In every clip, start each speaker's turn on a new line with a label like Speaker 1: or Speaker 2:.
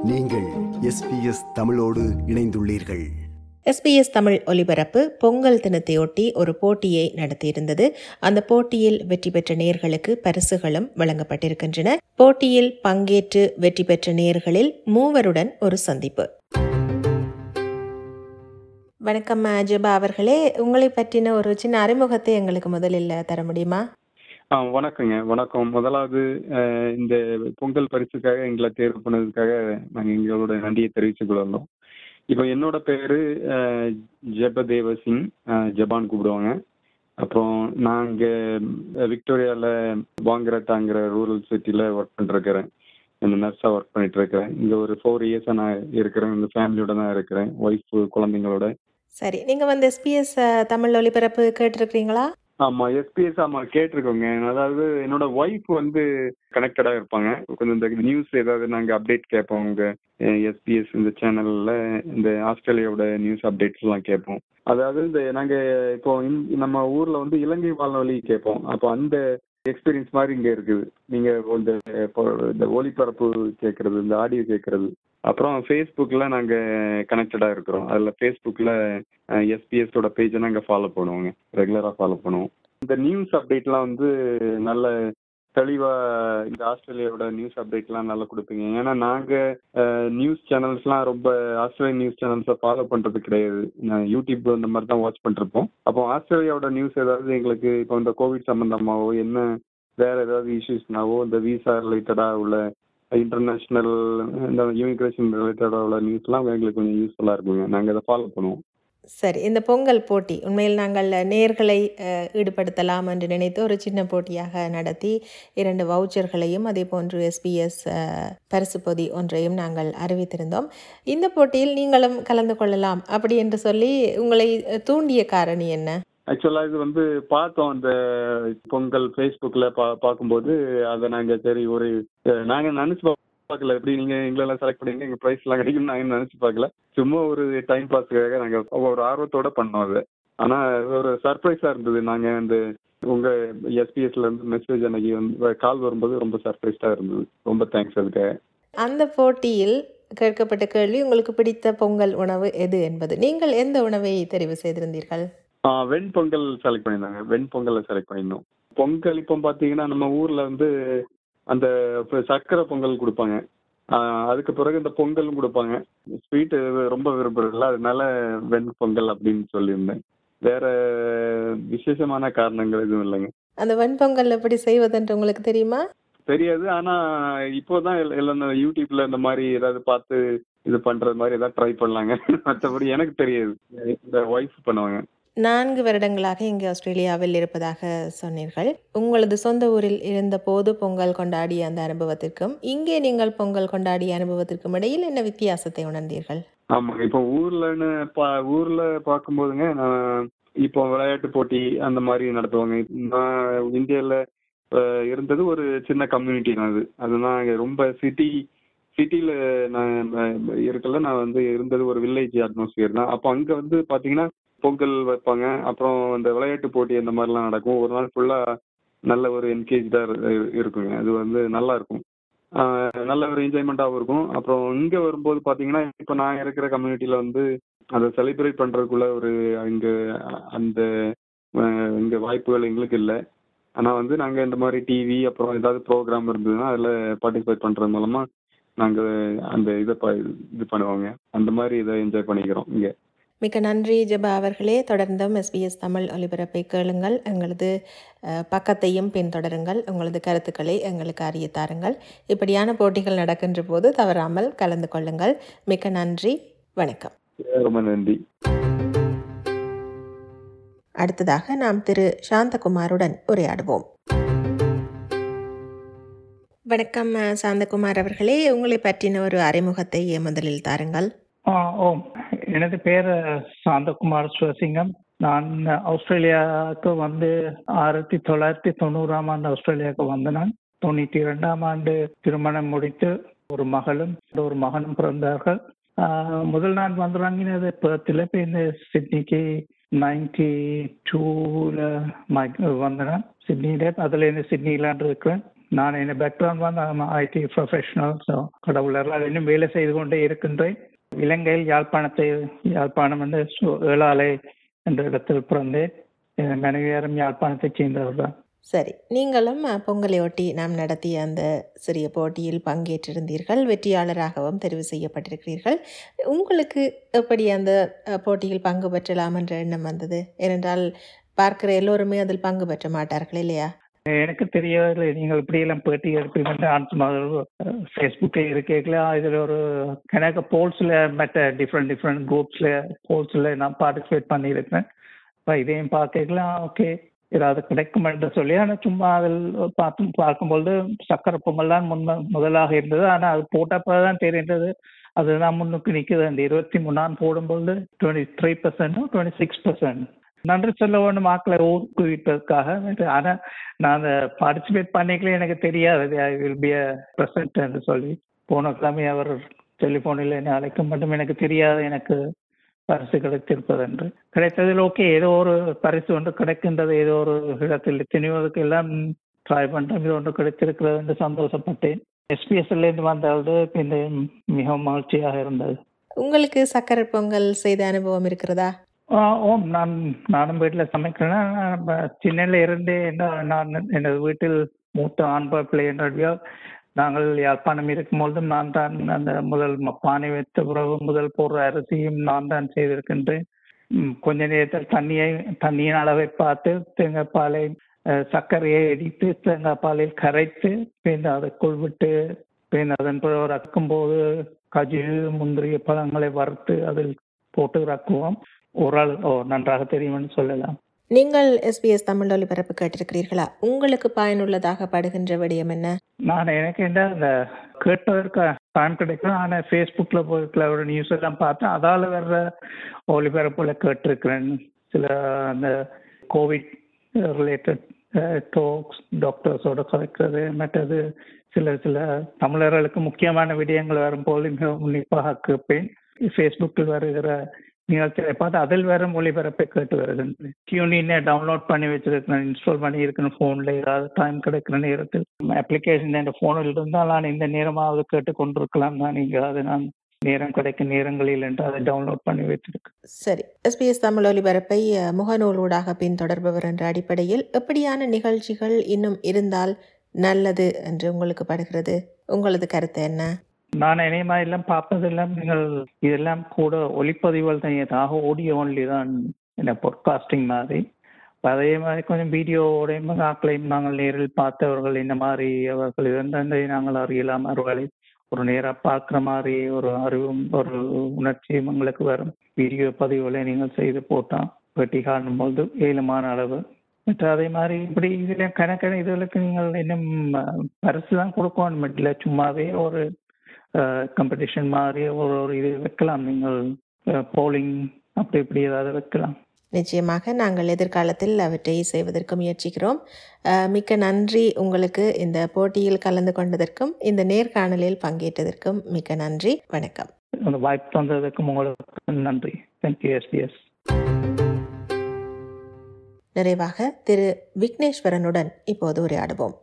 Speaker 1: நீங்கள் எஸ்பிஎஸ் தமிழோடு இணைந்துள்ளீர்கள்
Speaker 2: எஸ்பிஎஸ் தமிழ் ஒலிபரப்பு பொங்கல் தினத்தையொட்டி ஒரு போட்டியை நடத்தியிருந்தது அந்த போட்டியில் வெற்றி பெற்ற நேர்களுக்கு பரிசுகளும் வழங்கப்பட்டிருக்கின்றன போட்டியில் பங்கேற்று வெற்றி பெற்ற நேர்களில் மூவருடன் ஒரு சந்திப்பு வணக்கம் ஜெபா அவர்களே உங்களை பற்றின ஒரு சின்ன அறிமுகத்தை எங்களுக்கு முதலில் தர முடியுமா
Speaker 3: ஆ வணக்கங்க வணக்கம் முதலாவது அஹ், இந்த பொங்கல் பரிசுக்காக எங்களை தேர்வு பண்ணதுக்காக நாங்கள் எங்களோட நன்றியை தெரிவித்துக் கொள்ளணும் இப்போ என்னோட பேரு அஹ், ஜெபதேவ சிங் அஹ், ஜபான் கூப்பிடுவாங்க அப்புறம் நான் இங்கே விக்டோரியாவில் வாங்குறட்டாங்கிற ரூரல் சிட்டியில் ஒர்க் பண்ணிருக்கிறேன் இந்த நர்ஸாக ஒர்க் பண்ணிட்டு இருக்கிறேன் இங்கே ஒரு ஃபோர் இயர்ஸாக நான் இருக்கிறேன் இந்த ஃபேமிலியோட தான் இருக்கிறேன் ஒய்ஃப் குழந்தைங்களோட
Speaker 2: சரி நீங்க வந்து எஸ்பிஎஸ் தமிழ் ஒலிபரப்பு கேட்டிருக்கிறீங்களா
Speaker 3: ஆமா எஸ்பிஎஸ் ஆமா கேட்டிருக்கோங்க அதாவது என்னோட ஒய்ஃப் வந்து கனெக்டடா இருப்பாங்க கொஞ்சம் இந்த நியூஸ் ஏதாவது நாங்க அப்டேட் கேட்போம் உங்க எஸ்பிஎஸ் இந்த சேனல்ல இந்த ஆஸ்திரேலியாவோட நியூஸ் அப்டேட்ஸ் எல்லாம் கேட்போம் அதாவது இந்த நாங்க இப்போ இந்த- நம்ம ஊர்ல வந்து இலங்கை வானொலி கேட்போம் அப்போ அந்த எக்ஸ்பீரியன்ஸ் மாதிரி இங்க இருக்குது நீங்க இந்த இப்போ இந்த ஒளிபரப்பு கேட்கறது இந்த ஆடியோ கேட்கறது அப்புறம் ஃபேஸ்புக்கில் நாங்கள் கனெக்டடாக இருக்கிறோம் அதில் ஃபேஸ்புக்கில் எஸ்பிஎஸோட பேஜை நாங்கள் ஃபாலோ பண்ணுவோங்க ரெகுலராக ஃபாலோ பண்ணுவோம் இந்த நியூஸ் அப்டேட்லாம் வந்து நல்ல தெளிவாக இந்த ஆஸ்திரேலியாவோட நியூஸ் அப்டேட்லாம் நல்லா கொடுப்பீங்க ஏன்னா நாங்கள் நியூஸ் சேனல்ஸ்லாம் ரொம்ப ஆஸ்திரேலியன் நியூஸ் சேனல்ஸை ஃபாலோ பண்ணுறது கிடையாது நான் யூடியூப் இந்த மாதிரி தான் வாட்ச் பண்ணிருப்போம் அப்போ ஆஸ்திரேலியாவோட நியூஸ் ஏதாவது எங்களுக்கு இப்போ இந்த கோவிட் சம்மந்தமாவோ என்ன வேற ஏதாவது இஷ்யூஸ்னாவோ இந்த விசா ரிலேட்டடாக உள்ள இன்டர்நேஷ்னல் இந்த இமிகிரேஷன் ரிலேட்டடாக உள்ள நியூஸ்லாம் எங்களுக்கு கொஞ்சம் யூஸ்ஃபுல்லாக இருக்குங்க நாங்கள் அதை ஃபாலோ பண்ணுவோம்
Speaker 2: சரி இந்த பொங்கல் போட்டி உண்மையில் நாங்கள் நேர்களை அஹ், ஈடுபடுத்தலாம் என்று நினைத்து ஒரு சின்ன போட்டியாக நடத்தி இரண்டு வவுச்சர்களையும் அதே போன்று எஸ்பிஎஸ் பரிசு பொதி ஒன்றையும் நாங்கள் அறிவித்திருந்தோம் இந்த போட்டியில் நீங்களும் கலந்து கொள்ளலாம் அப்படி என்று சொல்லி உங்களை அஹ், தூண்டிய காரணி என்ன
Speaker 3: ஆக்சுவலாக இது வந்து பார்த்தோம் அந்த பொங்கல் ஃபேஸ்புக்கில் பா பார்க்கும்போது அதை நாங்கள் சரி ஒரு நாங்கள் நினச்சி பார்க்கல எப்படி நீங்கள் எங்களெல்லாம் செலக்ட் பண்ணீங்க எங்கள் ப்ரைஸ்லாம் கிடைக்கும் நாங்கள் நினச்சி பார்க்கல சும்மா ஒரு டைம் பாஸ்க்காக நாங்கள் ஒரு ஆர்வத்தோட பண்ணோம் அதை ஆனால் ஒரு சர்ப்ரைஸாக இருந்தது நாங்கள் அந்த உங்கள் எஸ்பிஎஸ்ல இருந்து மெசேஜ் அன்னைக்கு வந்து கால் வரும்போது ரொம்ப சர்ப்ரைஸ்டாக இருந்தது ரொம்ப தேங்க்ஸ் அதுக்காக
Speaker 2: அந்த போட்டியில் கேட்கப்பட்ட கேள்வி உங்களுக்கு பிடித்த பொங்கல் உணவு எது என்பது நீங்கள் எந்த உணவை தெரிவு செய்திருந்தீர்கள்
Speaker 3: ஆ, வெண்பொங்கல் செலக்ட் பண்ணியிருந்தாங்க வெண்பொங்கலை செலக்ட் பண்ணியிருந்தோம் பொங்கல் இப்போ பார்த்தீங்கன்னா நம்ம ஊரில் வந்து அந்த இப்ப சர்க்கரை பொங்கல் கொடுப்பாங்க ஆ, அதுக்கு பிறகு இந்த பொங்கலும் கொடுப்பாங்க ஸ்வீட்டு ரொம்ப விரும்புறதில்ல அதனால வெண்பொங்கல் அப்படின்னு சொல்லியிருந்தேன் வேற விசேஷமான காரணங்கள் எதுவும் இல்லைங்க
Speaker 2: அந்த வெண்பொங்கல் எப்படி செய்வதென்று உங்களுக்கு தெரியுமா
Speaker 3: தெரியாது ஆனா இப்போதான் எல்- எல்லாம் இந்த யூடியூப்ல இந்த மாதிரி ஏதாவது பார்த்து இது பண்றது மாதிரி ஏதாவது ட்ரை பண்ணலாங்க மற்றபடி எனக்கு தெரியாது இந்த ஒய்ஃப் பண்ணுவாங்க
Speaker 2: நான்கு வருடங்களாக இங்கே ஆஸ்திரேலியாவில் இருப்பதாக சொன்னீர்கள் உங்களது சொந்த ஊரில் இருந்தபோது பொங்கல் கொண்டாடிய அந்த அனுபவத்திற்கும் இங்கே நீங்கள் பொங்கல் கொண்டாடிய அனுபவத்திற்கும் இடையில் என்ன வித்தியாசத்தை உணர்ந்தீர்கள்
Speaker 3: ஆமா இப்போ ஊர்லன்னு பா ஊர்ல பார்க்கும்போதுங்க நான் இப்போ விளையாட்டு போட்டி அந்த மாதிரி நடத்துவாங்க நான் இந்தியாவில் இருந்தது ஒரு சின்ன கம்யூனிட்டி தான் அது அதுதான் இங்க ரொம்ப சிட்டி சிட்டியில் நான் நான் இருக்கல நான் வந்து இருந்தது ஒரு வில்லேஜ் அட்மாஸ்பியர் தான் அப்போ அங்கே வந்து பார்த்தீங்கன்னா பொங்கல் வைப்பாங்க அப்புறம் இந்த விளையாட்டு போட்டி அந்த மாதிரிலாம் நடக்கும் ஒரு நாள் ஃபுல்லாக நல்ல ஒரு என்கேஜாக இருக்குங்க அது வந்து நல்லா இருக்கும் ஆஹ் நல்ல ஒரு என்ஜாய்மெண்ட்டாகவும் இருக்கும் அப்புறம் இங்கே வரும்போது பார்த்தீங்கன்னா இப்போ நான் இருக்கிற கம்யூனிட்டியில் வந்து அதை செலிப்ரேட் பண்ணுறதுக்குள்ள ஒரு இங்கே அந்த ஆஹ் இங்கே வாய்ப்புகள் எங்களுக்கு இல்லை ஆனால் வந்து நாங்கள் இந்த மாதிரி டிவி அப்புறம் ஏதாவது ப்ரோக்ராம் இருந்ததுன்னா அதில் பார்ட்டிசிபேட் பண்ணுறது மூலமாக நாங்கள் அந்த இதை ப இது பண்ணுவோங்க அந்த மாதிரி இதை என்ஜாய் பண்ணிக்கிறோம் இங்கே
Speaker 2: மிக்க நன்றி ஜெபா அவர்களே தொடர்ந்தும் எஸ்பிஎஸ் தமிழ் ஒலிபரப்பை கேளுங்கள் எங்களது அஹ், பக்கத்தையும் பின்தொடருங்கள் உங்களது கருத்துக்களை எங்களுக்கு அறிய தாருங்கள் இப்படியான போட்டிகள் நடக்கின்ற போது தவறாமல் கலந்து கொள்ளுங்கள் மிக்க நன்றி வணக்கம்
Speaker 3: ரொம்ப நன்றி
Speaker 2: அடுத்ததாக நாம் திரு சாந்தகுமாருடன் உரையாடுவோம் வணக்கம் அஹ், சாந்தகுமார் அவர்களே உங்களை பற்றின ஒரு அறிமுகத்தை முதலில் தாருங்கள்
Speaker 4: ஆ ஓம் எனது பேர் சாந்தகுமார் சிவசிங்கம் நான் ஆஸ்திரேலியாவுக்கு வந்து ஆயிரத்தி தொள்ளாயிரத்தி தொண்ணூறாம் ஆண்டு ஆஸ்திரேலியாவுக்கு வந்த நான் தொண்ணூற்றி இரண்டாம் ஆண்டு திருமணம் முடித்து ஒரு மகளும் ஒரு மகனும் பிறந்தார்கள் ஆ, முதல் நான் வந்துறாங்கினது பேர்த்தில் இப்போ இந்த சிட்னிக்கு நைன்டி டூவில் வந்தேன் சிட்னியில் அதுலேருந்து சிட்னிலான் இருக்கிறேன் நான் என் பேக்ரவுண்ட் வந்து ஐடி ப்ரொஃபஷனல் ஸோ கடவுளர்கள் இன்னும் வேலை செய்து கொண்டே இருக்கின்றேன் இலங்கையில் யாழ்ப்பாணத்தை யாழ்ப்பாணம் வந்து சு- ஏழாலை என்ற இடத்தில் பிறந்தேன் என் மனைவியாரும் யாழ்ப்பாணத்தைச் சேர்ந்தவர் தான்
Speaker 2: சரி நீங்களும் அஹ், பொங்கலை ஒட்டி நாம் நடத்திய அந்த சிறிய போட்டியில் பங்கேற்றிருந்தீர்கள் வெற்றியாளராகவும் தெரிவு செய்யப்பட்டிருக்கிறீர்கள் உங்களுக்கு எப்படி அந்த அஹ், போட்டியில் பங்கு பெற்றலாம் என்ற எண்ணம் வந்தது ஏனென்றால் பார்க்கிற எல்லோருமே அதில் பங்கு பெற்ற மாட்டார்கள் இல்லையா
Speaker 4: எனக்கு தெரியவில்லை நீங்கள் இப்படியெல்லாம் பேட்டி எடுப்பீங்கன்னு ஃபேஸ்புக்கில் இருக்கீங்களா இதில் ஒரு கணக்கு போல்ஸில் மற்ற டிஃப்ரெண்ட் டிஃப்ரெண்ட் குரூப்ஸில் போல்ஸில் நான் பார்ட்டிசிபேட் பண்ணியிருக்கேன் இப்போ இதையும் பார்க்கலாம் ஓகே ஏதாவது கிடைக்கும் என்று சொல்லி ஆனால் சும்மா அதில் பார்த்து பார்க்கும்பொழுது சக்கரை பொங்கல்லாம் முன்ன முதலாக இருந்தது ஆனால் அது போட்டப்போ தான் தெரிந்தது அதுதான் முன்னுக்கு நிற்குது அந்த இருபத்தி மூணாம் போடும்பொழுது டுவெண்ட்டி த்ரீ பர்சன்டும் டுவெண்ட்டி சிக்ஸ் பர்சன்ட் நன்றி சொல்ல வேண்டும் மக்களை ஊக்குவிப்பதற்காக ஆனால் நான் அந்த பார்ட்டிசிபேட் பண்ணிக்கல எனக்கு தெரியாது I will be a present என்று சொல்லி போன கிழமை அவர் டெலிஃபோனில் என்னை அழைக்க மட்டும் எனக்கு தெரியாது எனக்கு பரிசு கிடைத்திருப்பது என்று கிடைத்ததில் ஓகே ஏதோ ஒரு பரிசு ஒன்று கிடைக்கின்றது ஏதோ ஒரு இடத்தில் திணிவதற்கு எல்லாம் ட்ரை பண்ணுறேன் இது ஒன்று கிடைத்திருக்கிறது என்று சந்தோஷப்பட்டேன் எஸ்பிஎஸ்ல இருந்து வந்தது இந்த மிகவும் மகிழ்ச்சியாக இருந்தது
Speaker 2: உங்களுக்கு சக்கரை பொங்கல் செய்த அனுபவம் இருக்கிறதா
Speaker 4: ஆ, ஓம் நான் நானும் வீட்டில் சமைக்கிறேன் சின்னல இருந்தே என்ன நான் எனது வீட்டில் மூத்த ஆண் பிள்ளை என்றால் நாங்கள் யாழ்ப்பாணம் இருக்கும்பொழுதும் நான் தான் அந்த முதல் ம- பானை வைத்த பிறகு முதல் போடுற அரிசியும் நான் தான் செய்திருக்கின்றேன் ம், கொஞ்ச நேரத்தில் தண்ணியை தண்ணியின் அளவை பார்த்து தேங்காய் பாலை அஹ், சர்க்கரையை இடித்து தேங்காய் பாலில் கரைத்து பின் அதுக்குள் விட்டு பின் அதன் பிறகு ரக்கும்போது கஜு முந்திரிய பழங்களை வறுத்து அதில் போட்டு ரக்குவோம் ஓரளவு ஓ நன்றாக தெரியும்னு சொல்லலாம்
Speaker 2: நீங்கள் எஸ்பிஎஸ் தமிழ் ஒலிபரப்பு கேட்டிருக்கிறீர்களா உங்களுக்கு பயனுள்ளதாக படுகின்ற விடயம் என்ன
Speaker 4: நான் எனக்கு என்ன இந்த கேட்பதற்கு டைம் கிடைக்கும் ஆனால் ஃபேஸ்புக்கில் போய் ஒரு நியூஸ் எல்லாம் பார்த்தேன் அதால் வர்ற ஒளிபரப்பில் கேட்டிருக்கிறேன் சில அந்த கோவிட் ரிலேட்டட் டோக்ஸ் டாக்டர்ஸோட கலக்கிறது மற்றது சில சில தமிழர்களுக்கு முக்கியமான விடயங்கள் வரும்போது மிகவும் உன்னிப்பாக கேட்பேன் ஃபேஸ்புக்கில் வருகிற நிகழ்ச்சியை பார்த்து அதில் வேற ஒளிபரப்பை கேட்டு வருகின்றேன் டியூனினை டவுன்லோட் பண்ணி வச்சிருக்கிறேன் இன்ஸ்டால் பண்ணி இருக்கணும் ஃபோனில் ஏதாவது டைம் கிடைக்கிற நேரத்தில் அப்ளிகேஷன் என் ஃபோனில் இருந்தால் நான் இந்த நேரமாவது கேட்டு கொண்டிருக்கலாம் தான் நீங்கள் அது நான் நேரம் கிடைக்கும் நேரங்களில் என்று அதை டவுன்லோட் பண்ணி வச்சிருக்கேன்
Speaker 2: சரி எஸ்பிஎஸ் தமிழ் ஒலிபரப்பை அஹ், முகநூலூடாக பின்தொடர்பவர் என்ற அடிப்படையில் எப்படியான நிகழ்ச்சிகள் இன்னும் இருந்தால் நல்லது என்று உங்களுக்கு படுகிறது உங்களது கருத்து என்ன
Speaker 4: நான் இணையமா எல்லாம் பார்ப்பதெல்லாம் நீங்கள் இதெல்லாம் கூட ஒளிப்பதிவுகள் தான் ஏதாக ஆடியோ ஒன்லி தான் என்ன பொட்காஸ்டிங் மாதிரி அப்ப அதே மாதிரி கொஞ்சம் வீடியோடையும் ஆக்களையும் நாங்கள் நேரில் பார்த்தவர்கள் இந்த மாதிரி அவர்கள் இருந்ததை நாங்கள் அறியலாம் அவர்களை ஒரு நேராக பார்க்குற மாதிரி ஒரு அறிவும் ஒரு உணர்ச்சியும் எங்களுக்கு வரும் வீடியோ பதிவுகளை நீங்கள் செய்து போட்டால் வெட்டி காணும் போது ஏழுமான அளவு மற்ற அதே மாதிரி இப்படி இதுல கணக்கான இதுகளுக்கு நீங்கள் இன்னும் அஹ், பரிசு தான் கொடுக்கணும் இல்லை சும்மாவே ஒரு காம்படிஷன் மாதிரி ஒரு ஒரு இது வைக்கலாம் நீங்கள் போலிங் அப்படி இப்படி ஏதாவது வைக்கலாம்
Speaker 2: நிச்சயமாக நாங்கள் எதிர்காலத்தில் அவற்றை செய்வதற்கு முயற்சிக்கிறோம் அஹ், மிக்க நன்றி உங்களுக்கு இந்த போட்டியில் கலந்து கொண்டதற்கும் இந்த நேர்காணலில் பங்கேற்றதற்கும் மிக்க நன்றி வணக்கம்
Speaker 4: அந்த வாய்ப்பு தந்ததுக்கும் உங்களுக்கு நன்றி தேங்க்யூ எஸ்பிஎஸ்
Speaker 2: நிறைவாக திரு விக்னேஸ்வரனுடன் இப்போது உரையாடுவோம்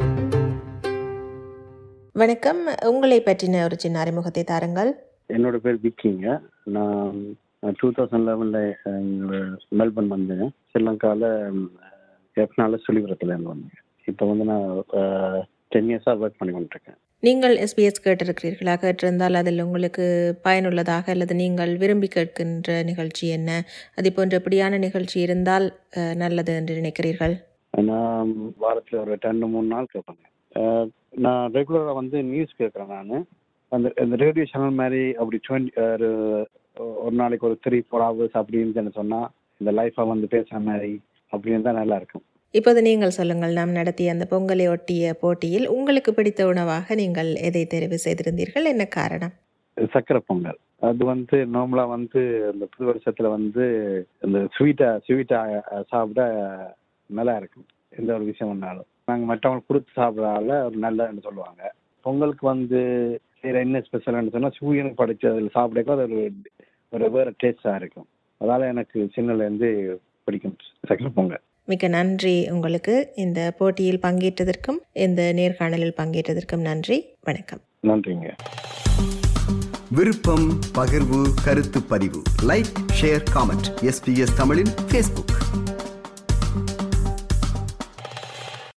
Speaker 2: வணக்கம் உங்களை பற்றின ஒரு சின்ன அறிமுகத்தை தாருங்கள்
Speaker 5: என்னோட பேர் விக்கிங்க நான் டூ தௌசண்ட் லெவனில் மெல்பர்ன் வந்தேன் ஸ்ரீலங்காவில் எஃப்னால சுழிபுரத்தில் இருந்து வந்தேன் இப்போ வந்து நான் டென் இயர்ஸாக ஒர்க் பண்ணி கொண்டிருக்கேன்
Speaker 2: நீங்கள் எஸ்பிஎஸ் கேட்டிருக்கிறீர்களா கேட்டிருந்தால் அதில் உங்களுக்கு பயனுள்ளதாக அல்லது நீங்கள் விரும்பி கேட்கின்ற நிகழ்ச்சி என்ன அது போன்ற எப்படியான நிகழ்ச்சி இருந்தால் அஹ், நல்லது என்று நினைக்கிறீர்கள்
Speaker 5: நான் வாரத்தில் ஒரு ரெண்டு மூணு நாள் கேட்பேங்க அஹ், நான் ரெகுலராக வந்து நியூஸ் கேட்குறேன் நான் அந்த இந்த ரேடியோ சேனல் மாதிரி அப்படி டுவெண்ட்டி ஒரு ஒரு நாளைக்கு ஒரு த்ரீ ஃபோர் ஹவர்ஸ் அப்படின்னு சொன்னால் இந்த லைஃப்பை வந்து பேசுகிற மாதிரி அப்படின்னு தான் நல்லா இருக்கும்
Speaker 2: இப்போது நீங்கள் சொல்லுங்கள் நாம் நடத்திய அந்த பொங்கலை ஒட்டிய போட்டியில் உங்களுக்கு பிடித்த உணவாக நீங்கள் எதை தெரிவு செய்திருந்தீர்கள் என்ன காரணம்
Speaker 5: சக்கரை பொங்கல் அது வந்து நார்மலாக வந்து இந்த புது வருஷத்துல வந்து இந்த ஸ்வீட்டா ஸ்வீட்டா சாப்பிட நல்லா இருக்கும் எந்த ஒரு விஷயம் பண்ணாலும் நாங்கள் மற்றவங்களுக்கு கொடுத்து சாப்பிட்றதால ஒரு நல்லன்னு சொல்லுவாங்க பொங்கலுக்கு வந்து வேற என்ன ஸ்பெஷல்னு சொன்னால் சூரியனுக்கு படைச்சு அதில் சாப்பிடக்க அது ஒரு ஒரு வேறு டேஸ்டாக இருக்கும் அதால எனக்கு சின்னலேருந்து பிடிக்கும் சக்கரை பொங்கல்
Speaker 2: மிக்க நன்றி உங்களுக்கு இந்த போட்டியில் பங்கேற்றதற்கும் இந்த நேர்காணலில் பங்கேற்றதற்கும் நன்றி வணக்கம்
Speaker 5: நன்றிங்க
Speaker 1: விருப்பம் பகிர்வு கருத்து பதிவு லைக் ஷேர் காமெண்ட் எஸ்பிஎஸ் தமிழின் ஃபேஸ்புக்